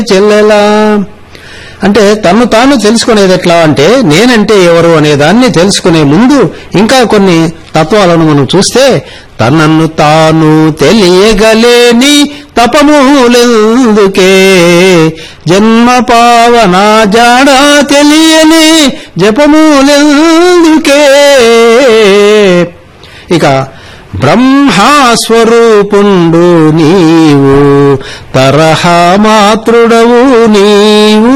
చెల్లెలా అంటే తను తాను తెలుసుకునేది ఎట్లా అంటే నేనంటే ఎవరు అనే దాన్ని తెలుసుకునే ముందు ఇంకా కొన్ని తత్వాలను మనం చూస్తే తనను తాను తెలియగలేని తపములెందుకే జన్మ పావన జాడా తెలియని జపములెందుకే ఇక బ్రహ్మాస్వరూపుండు నీవు తరహా మాతృడవు నీవు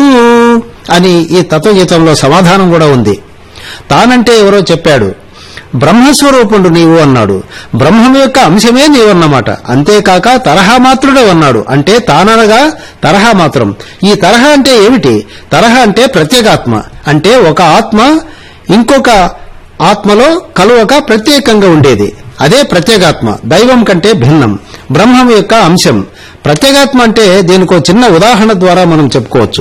అని ఈ తత్వగీతంలో సమాధానం కూడా ఉంది తానంటే ఎవరో చెప్పాడు బ్రహ్మస్వరూపుండు నీవు అన్నాడు బ్రహ్మం యొక్క అంశమే నీవన్నమాట అంతేకాక తరహా మాత్రుడు అన్నాడు అంటే తాననగా తరహా మాత్రం ఈ తరహా అంటే ఏమిటి తరహా అంటే ప్రత్యేగాత్మ అంటే ఒక ఆత్మ ఇంకొక ఆత్మలో కలువక ప్రత్యేకంగా ఉండేది అదే ప్రత్యేగాత్మ దైవం కంటే భిన్నం బ్రహ్మం యొక్క అంశం ప్రత్యేగాత్మ అంటే దీనికో చిన్న ఉదాహరణ ద్వారా మనం చెప్పుకోవచ్చు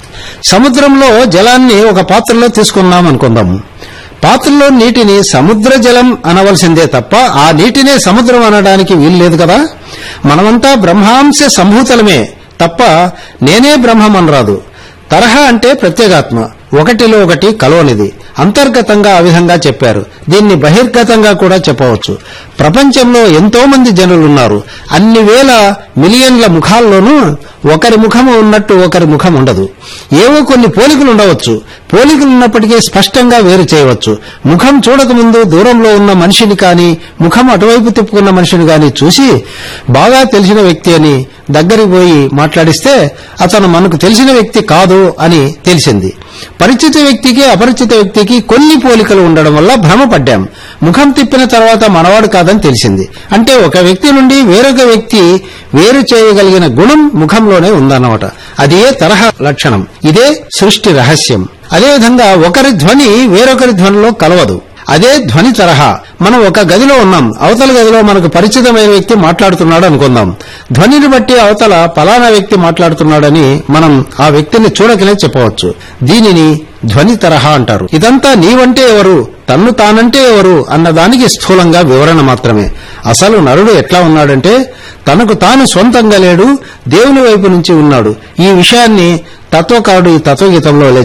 సముద్రంలో జలాన్ని ఒక పాత్రలో తీసుకున్నాం అనుకుందాం పాత్రలో నీటిని సముద్ర జలం అనవలసిందే తప్ప ఆ నీటినే సముద్రం అనడానికి వీల్లేదు కదా మనమంతా బ్రహ్మాంశ సంభూతలమే తప్ప నేనే బ్రహ్మం అనరాదు తరహా అంటే ప్రత్యేగాత్మ ఒకటిలో ఒకటి కలవనిది అంతర్గతంగా ఆ విధంగా చెప్పారు దీన్ని బహిర్గతంగా కూడా చెప్పవచ్చు ప్రపంచంలో ఎంతో మంది జనులున్నారు అన్ని వేల మిలియన్ల ముఖాల్లోనూ ఒకరి ముఖము ఉన్నట్టు ఒకరి ముఖం ఉండదు ఏవో కొన్ని పోలికలు ఉండవచ్చు పోలికలు ఉన్నప్పటికీ స్పష్టంగా వేరు చేయవచ్చు ముఖం చూడకముందు దూరంలో ఉన్న మనిషిని కానీ ముఖం అటువైపు తిప్పుకున్న మనిషిని కానీ చూసి బాగా తెలిసిన వ్యక్తి అని దగ్గరికి పోయి మాట్లాడిస్తే అతను మనకు తెలిసిన వ్యక్తి కాదు అని తెలిసింది పరిచిత వ్యక్తికి అపరిచిత వ్యక్తికి కొన్ని పోలికలు ఉండడం వల్ల భ్రమపడ్డాం ముఖం తిప్పిన తర్వాత మనవాడు కాదని తెలిసింది అంటే ఒక వ్యక్తి నుండి వేరొక వ్యక్తి వేరు చేయగలిగిన గుణం ముఖంలోనే ఉందన్నమాట అదే తరహా లక్షణం ఇదే సృష్టి రహస్యం అదేవిధంగా ఒకరి ధ్వని వేరొకరి ధ్వనిలో కలవదు అదే ధ్వని తరహా మనం ఒక గదిలో ఉన్నాం అవతల గదిలో మనకు పరిచితమైన వ్యక్తి మాట్లాడుతున్నాడు అనుకుందాం ధ్వనిని బట్టి అవతల పలానా వ్యక్తి మాట్లాడుతున్నాడని మనం ఆ వ్యక్తిని చూడకనే చెప్పవచ్చు దీనిని ధ్వని తరహా అంటారు ఇదంతా నీవంటే ఎవరు తన్ను తానంటే ఎవరు అన్నదానికి స్థూలంగా వివరణ మాత్రమే అసలు నరుడు ఎట్లా ఉన్నాడంటే తనకు తాను సొంతంగా లేడు దేవుని వైపు నుంచి ఉన్నాడు ఈ విషయాన్ని తత్వకారుడు ఈ తత్వగీతంలో ఇలా